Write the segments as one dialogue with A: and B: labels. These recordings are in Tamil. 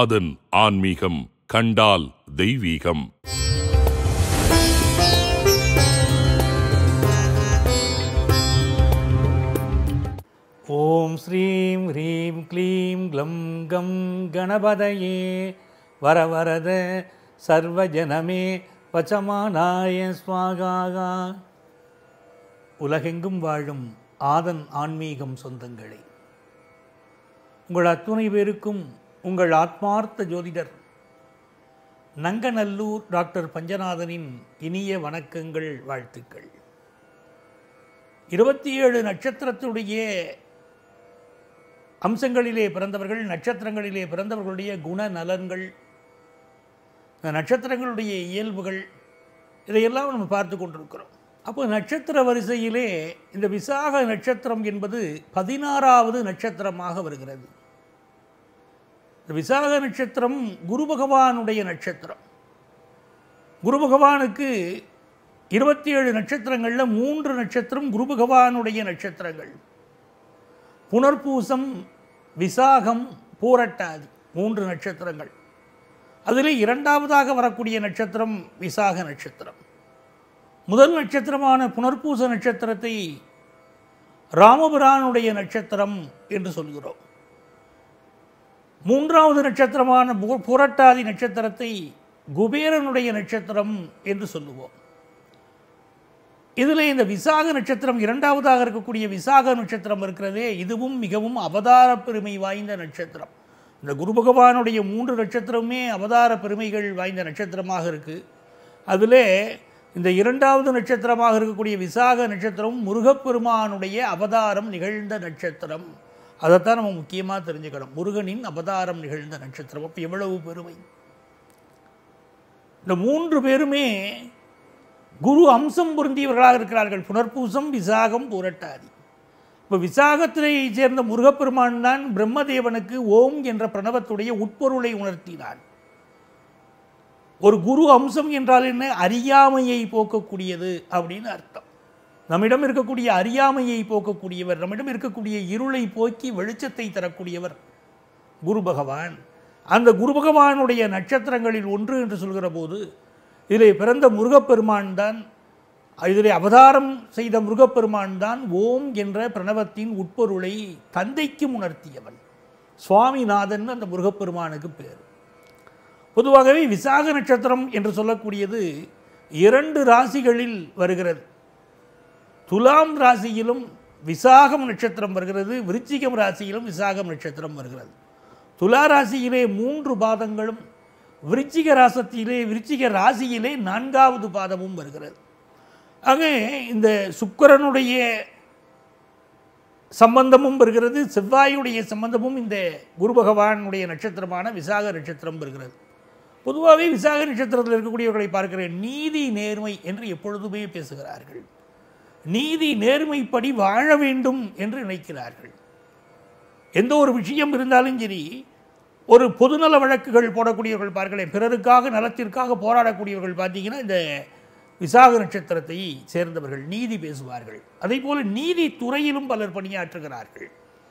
A: ஆதன் ஆன்மீகம் கண்டால் தெய்வீகம்
B: ஓம் ஸ்ரீம் ஹ்ரீம் க்ளீம் க்ளம் கம் கணபதயே வரவரத சர்வஜனமே வச்சமானாய ஸ்வாகாகா உலகெங்கும் வாழும் ஆதன் ஆன்மீகம் சொந்தங்களே உங்கள் அத்துணை பேருக்கும் உங்கள் ஆத்மார்த்த ஜோதிடர் நங்கநல்லூர் டாக்டர் பஞ்சநாதனின் இனிய வணக்கங்கள் வாழ்த்துக்கள் இருபத்தி ஏழு நட்சத்திரத்துடைய அம்சங்களிலே பிறந்தவர்கள் நட்சத்திரங்களிலே பிறந்தவர்களுடைய குண நலன்கள் இந்த நட்சத்திரங்களுடைய இயல்புகள் இதையெல்லாம் நம்ம பார்த்து கொண்டிருக்கிறோம் அப்போ நட்சத்திர வரிசையிலே இந்த விசாக நட்சத்திரம் என்பது பதினாறாவது நட்சத்திரமாக வருகிறது இந்த விசாக நட்சத்திரம் குரு பகவானுடைய நட்சத்திரம் குரு பகவானுக்கு இருபத்தி ஏழு நட்சத்திரங்களில் மூன்று நட்சத்திரம் குரு பகவானுடைய நட்சத்திரங்கள் புனர்பூசம் விசாகம் பூரட்டாதி மூன்று நட்சத்திரங்கள் அதில் இரண்டாவதாக வரக்கூடிய நட்சத்திரம் விசாக நட்சத்திரம் முதல் நட்சத்திரமான புனர்பூச நட்சத்திரத்தை ராமபிரானுடைய நட்சத்திரம் என்று சொல்கிறோம் மூன்றாவது நட்சத்திரமான பு- புரட்டாதி நட்சத்திரத்தை குபேரனுடைய நட்சத்திரம் என்று சொல்லுவோம் இதில் இந்த விசாக நட்சத்திரம் இரண்டாவதாக இருக்கக்கூடிய விசாக நட்சத்திரம் இருக்கிறதே இதுவும் மிகவும் அவதார பெருமை வாய்ந்த நட்சத்திரம் இந்த குரு பகவானுடைய மூன்று நட்சத்திரமுமே அவதார பெருமைகள் வாய்ந்த நட்சத்திரமாக இருக்குது அதில் இந்த இரண்டாவது நட்சத்திரமாக இருக்கக்கூடிய விசாக நட்சத்திரம் முருகப்பெருமானுடைய அவதாரம் நிகழ்ந்த நட்சத்திரம் அதைத்தான் நம்ம முக்கியமாக தெரிஞ்சுக்கணும் முருகனின் அவதாரம் நிகழ்ந்த நட்சத்திரம் அப்போ எவ்வளவு பெருமை இந்த மூன்று பேருமே குரு அம்சம் பொருந்தியவர்களாக இருக்கிறார்கள் புனர்பூசம் விசாகம் பூரட்டாதி இப்போ விசாகத்திலே சேர்ந்த முருகப்பெருமான் தான் பிரம்மதேவனுக்கு ஓம் என்ற பிரணவத்துடைய உட்பொருளை உணர்த்தினான் ஒரு குரு அம்சம் என்றால் என்ன அறியாமையை போக்கக்கூடியது அப்படின்னு அர்த்தம் நம்மிடம் இருக்கக்கூடிய அறியாமையை போக்கக்கூடியவர் நம்மிடம் இருக்கக்கூடிய இருளை போக்கி வெளிச்சத்தை தரக்கூடியவர் குரு பகவான் அந்த குரு பகவானுடைய நட்சத்திரங்களில் ஒன்று என்று சொல்கிற போது இதிலே பிறந்த முருகப்பெருமான் தான் இதிலே அவதாரம் செய்த முருகப்பெருமான் தான் ஓம் என்ற பிரணவத்தின் உட்பொருளை தந்தைக்கும் உணர்த்தியவன் சுவாமிநாதன் அந்த முருகப்பெருமானுக்கு பேர் பொதுவாகவே விசாக நட்சத்திரம் என்று சொல்லக்கூடியது இரண்டு ராசிகளில் வருகிறது துலாம் ராசியிலும் விசாகம் நட்சத்திரம் வருகிறது விருச்சிகம் ராசியிலும் விசாகம் நட்சத்திரம் வருகிறது துலா ராசியிலே மூன்று பாதங்களும் விருச்சிக ராசத்திலே விருச்சிக ராசியிலே நான்காவது பாதமும் வருகிறது ஆக இந்த சுக்கிரனுடைய சம்பந்தமும் வருகிறது செவ்வாயுடைய சம்பந்தமும் இந்த குரு பகவானுடைய நட்சத்திரமான விசாக நட்சத்திரம் வருகிறது பொதுவாகவே விசாக நட்சத்திரத்தில் இருக்கக்கூடியவர்களை பார்க்கிறேன் நீதி நேர்மை என்று எப்பொழுதுமே பேசுகிறார்கள் நீதி நேர்மைப்படி வாழ வேண்டும் என்று நினைக்கிறார்கள் எந்த ஒரு விஷயம் இருந்தாலும் சரி ஒரு பொதுநல வழக்குகள் போடக்கூடியவர்கள் பார்க்கிறேன் பிறருக்காக நலத்திற்காக போராடக்கூடியவர்கள் பார்த்தீங்கன்னா இந்த விசாக நட்சத்திரத்தை சேர்ந்தவர்கள் நீதி பேசுவார்கள் அதே போல நீதி துறையிலும் பலர் பணியாற்றுகிறார்கள்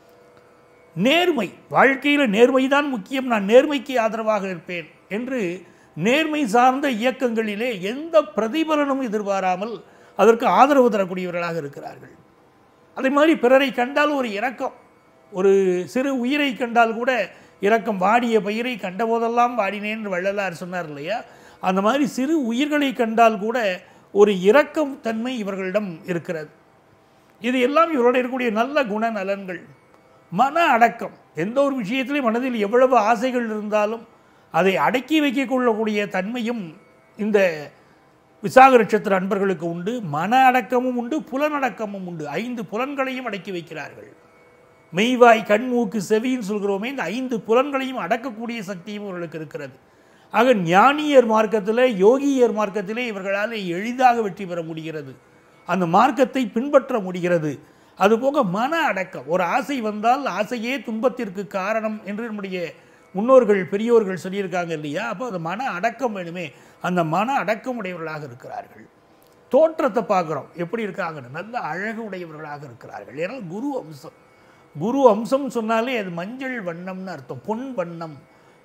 B: நேர்மை வாழ்க்கையில் நேர்மை தான் முக்கியம் நான் நேர்மைக்கு ஆதரவாக இருப்பேன் என்று நேர்மை சார்ந்த இயக்கங்களிலே எந்த பிரதிபலனும் எதிர்பாராமல் அதற்கு ஆதரவு தரக்கூடியவர்களாக இருக்கிறார்கள் அதே மாதிரி பிறரை கண்டால் ஒரு இரக்கம் ஒரு சிறு உயிரை கண்டால் கூட இரக்கம் வாடிய பயிரை கண்டபோதெல்லாம் வாடினேன் என்று வள்ளலார் சொன்னார் இல்லையா அந்த மாதிரி சிறு உயிர்களை கண்டால் கூட ஒரு இரக்கம் தன்மை இவர்களிடம் இருக்கிறது இது எல்லாம் இவரோட இருக்கக்கூடிய நல்ல குண நலன்கள் மன அடக்கம் எந்த ஒரு விஷயத்திலையும் மனதில் எவ்வளவு ஆசைகள் இருந்தாலும் அதை அடக்கி வைக்கக்கூடிய தன்மையும் இந்த விசாக நட்சத்திர அன்பர்களுக்கு உண்டு மன அடக்கமும் உண்டு புலனடக்கமும் உண்டு ஐந்து புலன்களையும் அடக்கி வைக்கிறார்கள் மெய்வாய் கண் மூக்கு செவின்னு சொல்கிறோமே இந்த ஐந்து புலன்களையும் அடக்கக்கூடிய சக்தியும் இவர்களுக்கு இருக்கிறது ஆக ஞானியர் மார்க்கத்தில் யோகியர் மார்க்கத்திலே இவர்களால் எளிதாக வெற்றி பெற முடிகிறது அந்த மார்க்கத்தை பின்பற்ற முடிகிறது அதுபோக மன அடக்கம் ஒரு ஆசை வந்தால் ஆசையே துன்பத்திற்கு காரணம் என்று நம்முடைய முன்னோர்கள் பெரியோர்கள் சொல்லியிருக்காங்க இல்லையா அப்போ அந்த மன அடக்கம் வேணுமே அந்த மன அடக்கம் உடையவர்களாக இருக்கிறார்கள் தோற்றத்தை பார்க்குறோம் எப்படி இருக்காங்கன்னு நல்ல அழகு உடையவர்களாக இருக்கிறார்கள் ஏன்னா குரு அம்சம் குரு அம்சம் சொன்னாலே அது மஞ்சள் வண்ணம்னு அர்த்தம் பொன் வண்ணம்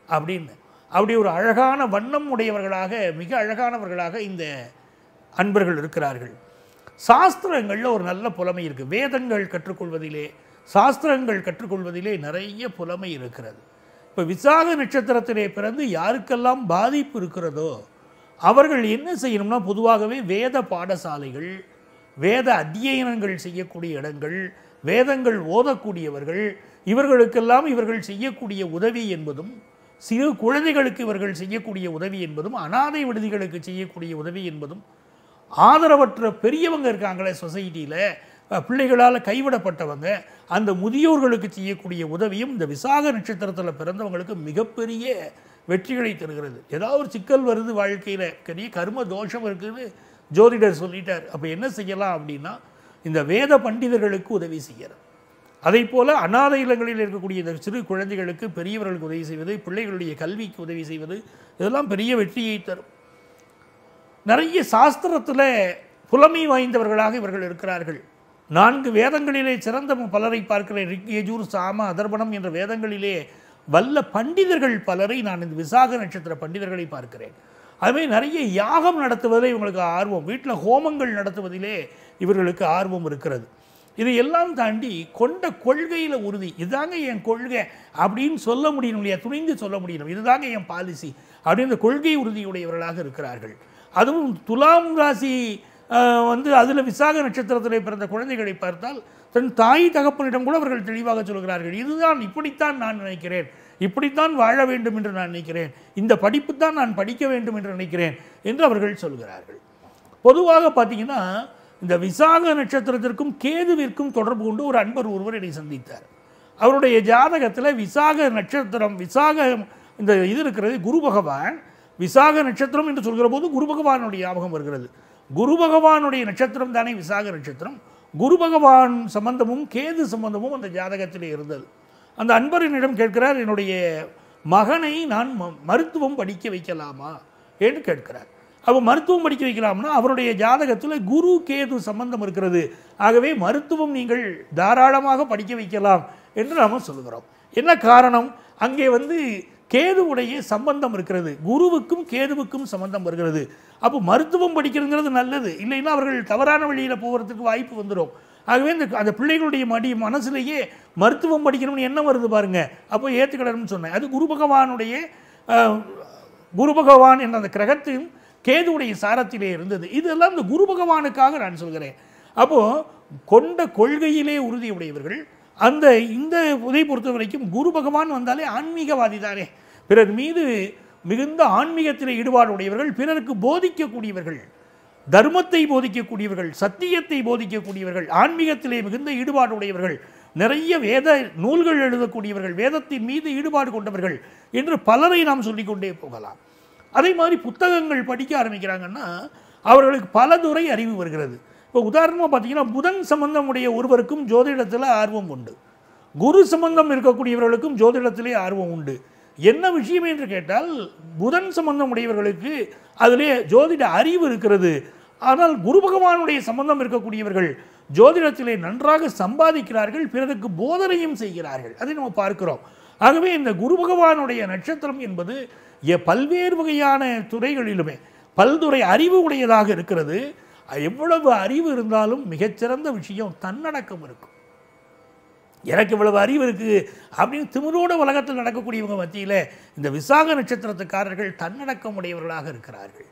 B: அப்படின்னு அப்படி ஒரு அழகான வண்ணம் உடையவர்களாக மிக அழகானவர்களாக இந்த அன்பர்கள் இருக்கிறார்கள் சாஸ்திரங்களில் ஒரு நல்ல புலமை இருக்குது வேதங்கள் கற்றுக்கொள்வதிலே சாஸ்திரங்கள் கற்றுக்கொள்வதிலே நிறைய புலமை இருக்கிறது இப்போ விசாக நட்சத்திரத்திலே பிறந்து யாருக்கெல்லாம் பாதிப்பு இருக்கிறதோ அவர்கள் என்ன செய்யணும்னா பொதுவாகவே வேத பாடசாலைகள் வேத அத்தியனங்கள் செய்யக்கூடிய இடங்கள் வேதங்கள் ஓதக்கூடியவர்கள் இவர்களுக்கெல்லாம் இவர்கள் செய்யக்கூடிய உதவி என்பதும் சிறு குழந்தைகளுக்கு இவர்கள் செய்யக்கூடிய உதவி என்பதும் அனாதை விடுதிகளுக்கு செய்யக்கூடிய உதவி என்பதும் ஆதரவற்ற பெரியவங்க இருக்காங்களே சொசைட்டியில் பிள்ளைகளால் கைவிடப்பட்டவங்க அந்த முதியோர்களுக்கு செய்யக்கூடிய உதவியும் இந்த விசாக நட்சத்திரத்தில் பிறந்தவங்களுக்கு மிகப்பெரிய வெற்றிகளை தருகிறது ஏதாவது ஒரு சிக்கல் வருது வாழ்க்கையில் பெரிய கர்ம தோஷம் இருக்குன்னு ஜோதிடர் சொல்லிட்டார் அப்போ என்ன செய்யலாம் அப்படின்னா இந்த வேத பண்டிதர்களுக்கு உதவி செய்யறது அதே போல் அனாதை இல்லங்களில் இருக்கக்கூடிய இந்த சிறு குழந்தைகளுக்கு பெரியவர்களுக்கு உதவி செய்வது பிள்ளைகளுடைய கல்விக்கு உதவி செய்வது இதெல்லாம் பெரிய வெற்றியை தரும் நிறைய சாஸ்திரத்தில் புலமை வாய்ந்தவர்களாக இவர்கள் இருக்கிறார்கள் நான்கு வேதங்களிலே சிறந்த பலரை பார்க்கிறேன் ரிக் யஜூர் சாம அதர்பணம் என்ற வேதங்களிலே வல்ல பண்டிதர்கள் பலரை நான் இந்த விசாக நட்சத்திர பண்டிதர்களை பார்க்கிறேன் அதுவே நிறைய யாகம் நடத்துவதில் இவங்களுக்கு ஆர்வம் வீட்டில் ஹோமங்கள் நடத்துவதிலே இவர்களுக்கு ஆர்வம் இருக்கிறது இது எல்லாம் தாண்டி கொண்ட கொள்கையில் உறுதி இதுதாங்க என் கொள்கை அப்படின்னு சொல்ல முடியணும் இல்லையா துணிந்து சொல்ல முடியணும் இதுதாங்க என் பாலிசி அப்படின்னு கொள்கை உறுதியுடையவர்களாக இருக்கிறார்கள் அதுவும் துலாம் ராசி ஆஹ், வந்து அதில் விசாக நட்சத்திரத்தில் பிறந்த குழந்தைகளை பார்த்தால் தன் தாய் தகப்பனிடம் கூட அவர்கள் தெளிவாக சொல்கிறார்கள் இதுதான் இப்படித்தான் நான் நினைக்கிறேன் இப்படித்தான் வாழ வேண்டும் என்று நான் நினைக்கிறேன் இந்த படிப்பு தான் நான் படிக்க வேண்டும் என்று நினைக்கிறேன் என்று அவர்கள் சொல்கிறார்கள் பொதுவாக பார்த்தீங்கன்னா இந்த விசாக நட்சத்திரத்திற்கும் கேதுவிற்கும் தொடர்பு கொண்டு ஒரு அன்பர் ஒருவர் என்னை சந்தித்தார் அவருடைய ஜாதகத்தில் விசாக நட்சத்திரம் விசாக இந்த இது இருக்கிறது குரு பகவான் விசாக நட்சத்திரம் என்று சொல்கிற போது குரு பகவானுடைய ஞாபகம் வருகிறது குரு பகவானுடைய நட்சத்திரம் தானே விசாக நட்சத்திரம் குரு பகவான் சம்பந்தமும் கேது சம்பந்தமும் அந்த ஜாதகத்தில் இருந்தது அந்த அன்பர் என்னிடம் கேட்கிறார் என்னுடைய மகனை நான் ம- மருத்துவம் படிக்க வைக்கலாமா என்று கேட்கிறார் அப்போ மருத்துவம் படிக்க வைக்கலாம்னா அவருடைய ஜாதகத்தில் குரு கேது சம்பந்தம் இருக்கிறது ஆகவே மருத்துவம் நீங்கள் தாராளமாக படிக்க வைக்கலாம் என்று நாம் சொல்கிறோம் என்ன காரணம் அங்கே வந்து கேதுவுடைய சம்பந்தம் இருக்கிறது குருவுக்கும் கேதுவுக்கும் சம்பந்தம் வருகிறது அப்போ மருத்துவம் படிக்கிறதுங்கிறது நல்லது இல்லைன்னா அவர்கள் தவறான வழியில் போகிறதுக்கு வாய்ப்பு வந்துடும் ஆகவே இந்த அந்த பிள்ளைகளுடைய மடி மனசுலேயே மருத்துவம் படிக்கணும்னு என்ன வருது பாருங்க அப்போ ஏற்றுக்கிடணும்னு சொன்னேன் அது குரு பகவானுடைய அஹ், குரு பகவான் என்ற அந்த கிரகத்தின் கேதுவுடைய சாரத்திலே இருந்தது இதெல்லாம் இந்த குரு பகவானுக்காக நான் சொல்கிறேன் அப்போ கொண்ட கொள்கையிலே உறுதியுடையவர்கள் அந்த இந்த உதை பொறுத்த வரைக்கும் குரு பகவான் வந்தாலே ஆன்மீகவாதி தானே பிறர் மீது மிகுந்த ஆன்மீகத்தில் ஈடுபாடு உடையவர்கள் பிறருக்கு போதிக்கக்கூடியவர்கள் தர்மத்தை போதிக்கக்கூடியவர்கள் சத்தியத்தை போதிக்கக்கூடியவர்கள் ஆன்மீகத்திலே மிகுந்த ஈடுபாடு உடையவர்கள் நிறைய வேத நூல்கள் எழுதக்கூடியவர்கள் வேதத்தின் மீது ஈடுபாடு கொண்டவர்கள் என்று பலரை நாம் சொல்லிக்கொண்டே போகலாம் அதே மாதிரி புத்தகங்கள் படிக்க ஆரம்பிக்கிறாங்கன்னா அவர்களுக்கு பல துறை அறிவு வருகிறது இப்போ உதாரணமாக பார்த்தீங்கன்னா புதன் சம்பந்தமுடைய ஒருவருக்கும் ஜோதிடத்தில் ஆர்வம் உண்டு குரு சம்பந்தம் இருக்கக்கூடியவர்களுக்கும் ஜோதிடத்திலே ஆர்வம் உண்டு என்ன விஷயம் என்று கேட்டால் புதன் சம்பந்தம் உடையவர்களுக்கு அதிலே ஜோதிட அறிவு இருக்கிறது ஆனால் குரு பகவானுடைய சம்பந்தம் இருக்கக்கூடியவர்கள் ஜோதிடத்திலே நன்றாக சம்பாதிக்கிறார்கள் பிறருக்கு போதனையும் செய்கிறார்கள் அதை நம்ம பார்க்கிறோம் ஆகவே இந்த குரு பகவானுடைய நட்சத்திரம் என்பது எ- பல்வேறு வகையான துறைகளிலுமே பல்துறை அறிவு உடையதாக இருக்கிறது எவ்வளவு அறிவு இருந்தாலும் மிகச்சிறந்த விஷயம் தன்னடக்கம் இருக்கும் எனக்கு இவ்வளவு அறிவு இருக்கு அப்படின்னு திமிரோட உலகத்தில் நடக்கக்கூடியவங்க மத்தியில் இந்த விசாக நட்சத்திரத்துக்காரர்கள் தன்னடக்கம் உடையவர்களாக இருக்கிறார்கள்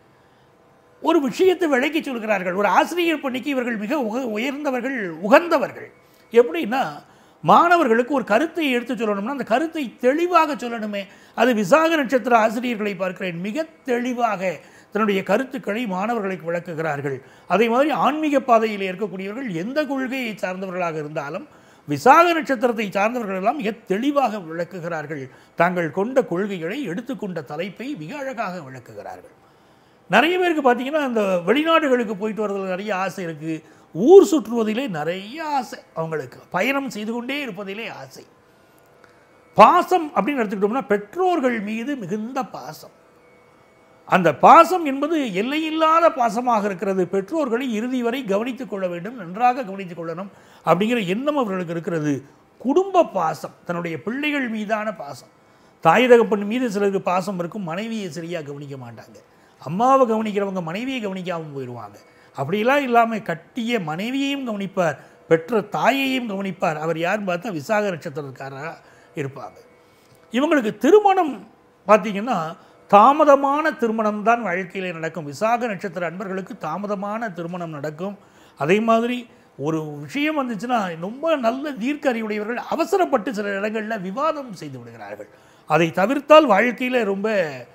B: ஒரு விஷயத்தை விளக்கி சொல்கிறார்கள் ஒரு ஆசிரியர் பணிக்கு இவர்கள் மிக உக உயர்ந்தவர்கள் உகந்தவர்கள் எப்படின்னா மாணவர்களுக்கு ஒரு கருத்தை எடுத்து சொல்லணும்னா அந்த கருத்தை தெளிவாக சொல்லணுமே அது விசாக நட்சத்திர ஆசிரியர்களை பார்க்கிறேன் மிக தெளிவாக தன்னுடைய கருத்துக்களை மாணவர்களுக்கு விளக்குகிறார்கள் அதே மாதிரி ஆன்மீக பாதையில் இருக்கக்கூடியவர்கள் எந்த கொள்கையை சார்ந்தவர்களாக இருந்தாலும் விசாக நட்சத்திரத்தை சார்ந்தவர்கள் எல்லாம் மிக தெளிவாக விளக்குகிறார்கள் தாங்கள் கொண்ட கொள்கைகளை எடுத்துக்கொண்ட தலைப்பை மிக அழகாக விளக்குகிறார்கள் நிறைய பேருக்கு பார்த்தீங்கன்னா அந்த வெளிநாடுகளுக்கு போயிட்டு வரதுல நிறைய ஆசை இருக்குது ஊர் சுற்றுவதிலே நிறைய ஆசை அவங்களுக்கு பயணம் செய்து கொண்டே இருப்பதிலே ஆசை பாசம் அப்படின்னு எடுத்துக்கிட்டோம்னா பெற்றோர்கள் மீது மிகுந்த பாசம் அந்த பாசம் என்பது எல்லையில்லாத பாசமாக இருக்கிறது பெற்றோர்களை இறுதி வரை கவனித்துக் கொள்ள வேண்டும் நன்றாக கவனித்துக் கொள்ளணும் அப்படிங்கிற எண்ணம் அவர்களுக்கு இருக்கிறது குடும்ப பாசம் தன்னுடைய பிள்ளைகள் மீதான பாசம் தாய் தகப்பன் மீது சிலருக்கு பாசம் இருக்கும் மனைவியை சரியாக கவனிக்க மாட்டாங்க அம்மாவை கவனிக்கிறவங்க மனைவியை கவனிக்காமல் போயிடுவாங்க அப்படிலாம் இல்லாமல் கட்டிய மனைவியையும் கவனிப்பார் பெற்ற தாயையும் கவனிப்பார் அவர் யாருன்னு பார்த்தா விசாக நட்சத்திரக்காரராக இருப்பாங்க இவங்களுக்கு திருமணம் பார்த்தீங்கன்னா தாமதமான திருமணம் தான் வாழ்க்கையிலே நடக்கும் விசாக நட்சத்திர அன்பர்களுக்கு தாமதமான திருமணம் நடக்கும் அதே மாதிரி ஒரு விஷயம் வந்துச்சுன்னா ரொம்ப நல்ல தீர்க்க அறிவுடையவர்கள் அவசரப்பட்டு சில இடங்களில் விவாதம் செய்து விடுகிறார்கள் அதை தவிர்த்தால் வாழ்க்கையில் ரொம்ப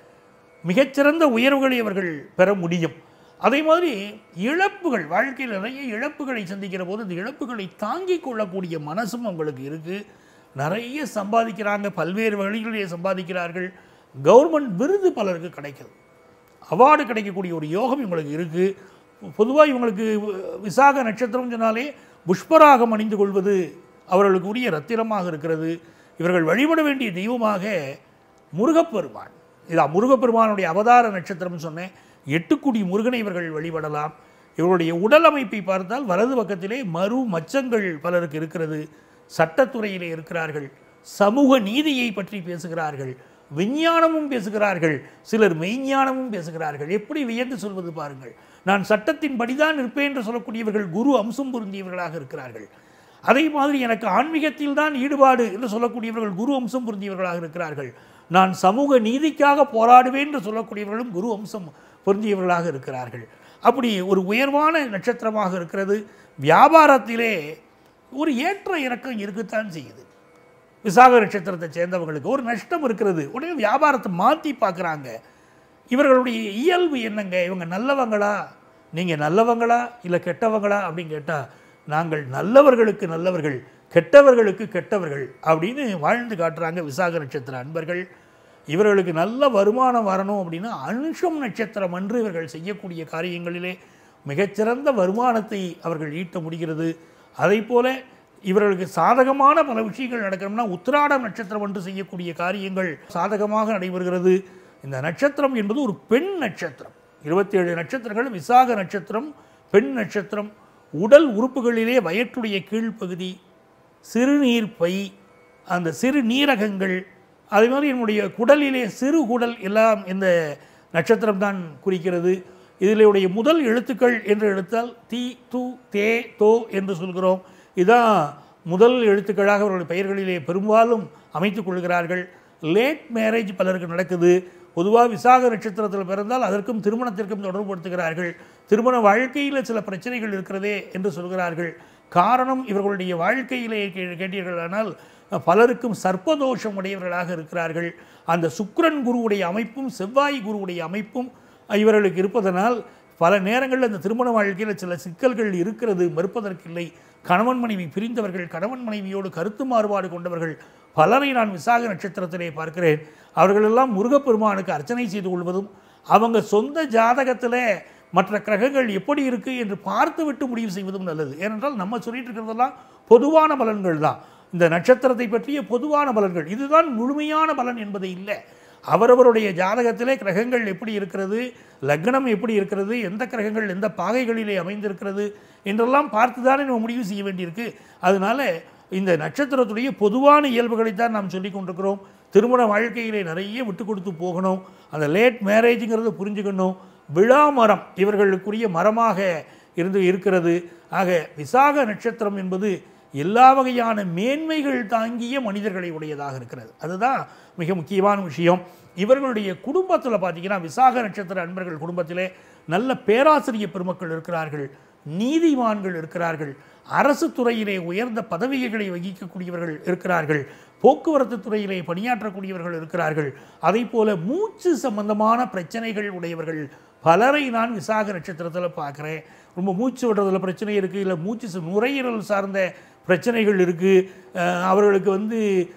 B: மிகச்சிறந்த உயர்வுகளை அவர்கள் பெற முடியும் அதே மாதிரி இழப்புகள் வாழ்க்கையில் நிறைய இழப்புகளை சந்திக்கிற போது இந்த இழப்புகளை தாங்கிக் கொள்ளக்கூடிய மனசும் அவங்களுக்கு இருக்குது நிறைய சம்பாதிக்கிறாங்க பல்வேறு வழிகளிலே சம்பாதிக்கிறார்கள் கவர்மெண்ட் விருது பலருக்கு கிடைக்குது அவார்டு கிடைக்கக்கூடிய ஒரு யோகம் இவங்களுக்கு இருக்குது பொதுவாக இவங்களுக்கு விசாக நட்சத்திரம் சொன்னாலே புஷ்பராகம் அணிந்து கொள்வது அவர்களுக்கு உரிய ரத்தினமாக இருக்கிறது இவர்கள் வழிபட வேண்டிய தெய்வமாக முருகப்பெருமான் இதான் முருகப்பெருமானுடைய அவதார நட்சத்திரம் சொன்னேன் எட்டுக்குடி முருகனை இவர்கள் வழிபடலாம் இவருடைய உடல் அமைப்பை பார்த்தால் வலது பக்கத்திலே மறு மச்சங்கள் பலருக்கு இருக்கிறது சட்டத்துறையிலே இருக்கிறார்கள் சமூக நீதியை பற்றி பேசுகிறார்கள் விஞ்ஞானமும் பேசுகிறார்கள் சிலர் மெய்ஞானமும் பேசுகிறார்கள் எப்படி வியந்து சொல்வது பாருங்கள் நான் சட்டத்தின் படிதான் இருப்பேன் என்று சொல்லக்கூடியவர்கள் குரு அம்சம் பொருந்தியவர்களாக இருக்கிறார்கள் அதே மாதிரி எனக்கு ஆன்மீகத்தில் தான் ஈடுபாடு என்று சொல்லக்கூடியவர்கள் குரு அம்சம் பொருந்தியவர்களாக இருக்கிறார்கள் நான் சமூக நீதிக்காக போராடுவேன் என்று சொல்லக்கூடியவர்களும் குரு அம்சம் பொருந்தியவர்களாக இருக்கிறார்கள் அப்படி ஒரு உயர்வான நட்சத்திரமாக இருக்கிறது வியாபாரத்திலே ஒரு ஏற்ற இறக்கம் இருக்குத்தான் செய்யுது விசாக நட்சத்திரத்தை சேர்ந்தவங்களுக்கு ஒரு நஷ்டம் இருக்கிறது உடனே வியாபாரத்தை மாற்றி பார்க்குறாங்க இவர்களுடைய இயல்பு என்னங்க இவங்க நல்லவங்களா நீங்கள் நல்லவங்களா இல்லை கெட்டவங்களா அப்படின்னு கேட்டால் நாங்கள் நல்லவர்களுக்கு நல்லவர்கள் கெட்டவர்களுக்கு கெட்டவர்கள் அப்படின்னு வாழ்ந்து காட்டுறாங்க விசாக நட்சத்திர அன்பர்கள் இவர்களுக்கு நல்ல வருமானம் வரணும் அப்படின்னா அனுஷம் நட்சத்திரம் அன்று இவர்கள் செய்யக்கூடிய காரியங்களிலே மிகச்சிறந்த வருமானத்தை அவர்கள் ஈட்ட முடிகிறது அதே போல இவர்களுக்கு சாதகமான பல விஷயங்கள் நடக்கணும்னா உத்திராடம் நட்சத்திரம் என்று செய்யக்கூடிய காரியங்கள் சாதகமாக நடைபெறுகிறது இந்த நட்சத்திரம் என்பது ஒரு பெண் நட்சத்திரம் இருபத்தி ஏழு நட்சத்திரங்கள் விசாக நட்சத்திரம் பெண் நட்சத்திரம் உடல் உறுப்புகளிலே வயிற்றுடைய கீழ்ப்பகுதி சிறுநீர் பை அந்த சிறு நீரகங்கள் அதே மாதிரி என்னுடைய குடலிலே சிறு குடல் எல்லாம் இந்த நட்சத்திரம் தான் குறிக்கிறது இதிலுடைய முதல் எழுத்துக்கள் என்று எடுத்தால் தி து தே தோ என்று சொல்கிறோம் இதான் முதல் எழுத்துக்களாக அவர்களுடைய பெயர்களிலே பெரும்பாலும் அமைத்துக் கொள்கிறார்கள் லேட் மேரேஜ் பலருக்கு நடக்குது பொதுவாக விசாக நட்சத்திரத்தில் பிறந்தால் அதற்கும் திருமணத்திற்கும் தொடர்புபடுத்துகிறார்கள் திருமண வாழ்க்கையில் சில பிரச்சனைகள் இருக்கிறதே என்று சொல்கிறார்கள் காரணம் இவர்களுடைய வாழ்க்கையிலே கே- கேட்டீர்களானால் பலருக்கும் சர்ப்பதோஷம் உடையவர்களாக இருக்கிறார்கள் அந்த சுக்கிரன் குருவுடைய அமைப்பும் செவ்வாய் குருவுடைய அமைப்பும் இவர்களுக்கு இருப்பதனால் பல நேரங்களில் அந்த திருமண வாழ்க்கையில் சில சிக்கல்கள் இருக்கிறது மறுப்பதற்கில்லை கணவன் மனைவி பிரிந்தவர்கள் கணவன் மனைவியோடு கருத்து மாறுபாடு கொண்டவர்கள் பலரை நான் விசாக நட்சத்திரத்திலே பார்க்கிறேன் அவர்களெல்லாம் முருகப்பெருமானுக்கு அர்ச்சனை செய்து கொள்வதும் அவங்க சொந்த ஜாதகத்தில் மற்ற கிரகங்கள் எப்படி இருக்குது என்று பார்த்துவிட்டு முடிவு செய்வதும் நல்லது ஏனென்றால் நம்ம சொல்லிட்டு இருக்கிறதெல்லாம் பொதுவான பலன்கள் தான் இந்த நட்சத்திரத்தை பற்றிய பொதுவான பலன்கள் இதுதான் முழுமையான பலன் என்பது இல்லை அவரவருடைய ஜாதகத்திலே கிரகங்கள் எப்படி இருக்கிறது லக்னம் எப்படி இருக்கிறது எந்த கிரகங்கள் எந்த பாகைகளிலே அமைந்திருக்கிறது என்றெல்லாம் பார்த்து தானே நம்ம முடிவு செய்ய வேண்டியிருக்கு அதனால இந்த நட்சத்திரத்துடைய பொதுவான இயல்புகளைத்தான் நாம் சொல்லிக் கொண்டிருக்கிறோம் திருமண வாழ்க்கையிலே நிறைய விட்டு கொடுத்து போகணும் அந்த லேட் மேரேஜுங்கிறத புரிஞ்சுக்கணும் விழா மரம் இவர்களுக்குரிய மரமாக இருந்து இருக்கிறது ஆக விசாக நட்சத்திரம் என்பது எல்லா வகையான மேன்மைகள் தாங்கிய மனிதர்களை உடையதாக இருக்கிறது அதுதான் மிக முக்கியமான விஷயம் இவர்களுடைய குடும்பத்தில் பார்த்தீங்கன்னா விசாக நட்சத்திர அன்பர்கள் குடும்பத்திலே நல்ல பேராசிரியர் பெருமக்கள் இருக்கிறார்கள் நீதிமான்கள் இருக்கிறார்கள் அரசு துறையிலே உயர்ந்த பதவிகளை வகிக்கக்கூடியவர்கள் இருக்கிறார்கள் போக்குவரத்து துறையிலே பணியாற்றக்கூடியவர்கள் இருக்கிறார்கள் அதே போல மூச்சு சம்பந்தமான பிரச்சனைகள் உடையவர்கள் பலரை நான் விசாக நட்சத்திரத்தில் பார்க்குறேன் ரொம்ப மூச்சு விடுறதுல பிரச்சனை இருக்குது இல்லை மூச்சு சு- நுரையீரல் சார்ந்த பிரச்சனைகள் இருக்குது அவர்களுக்கு வந்து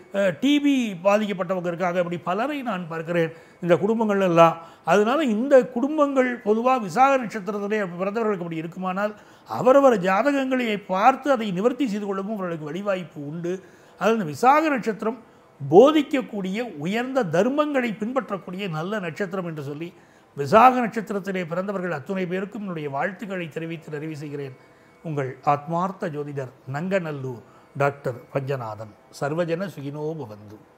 B: டிபி பாதிக்கப்பட்டவங்க இருக்காங்க அப்படி பலரை நான் பார்க்கிறேன் இந்த குடும்பங்கள் எல்லாம் அதனால இந்த குடும்பங்கள் பொதுவாக விசாக நட்சத்திரத்திலே பிறந்தவர்களுக்கு அப்படி இருக்குமானால் அவரவர் ஜாதகங்களை பார்த்து அதை நிவர்த்தி செய்து கொள்ளவும் அவர்களுக்கு வழிவாய்ப்பு உண்டு அதில் இந்த விசாக நட்சத்திரம் போதிக்கக்கூடிய உயர்ந்த தர்மங்களை பின்பற்றக்கூடிய நல்ல நட்சத்திரம் என்று சொல்லி விசாக நட்சத்திரத்திலே பிறந்தவர்கள் அத்துணை பேருக்கும் என்னுடைய வாழ்த்துக்களை தெரிவித்து நிறைவு செய்கிறேன் உங்கள் ஆத்மார்த்த ஜோதிடர் நங்கநல்லூர் டாக்டர் பஞ்சநாதன் சர்வஜன சுகினோ பவந்து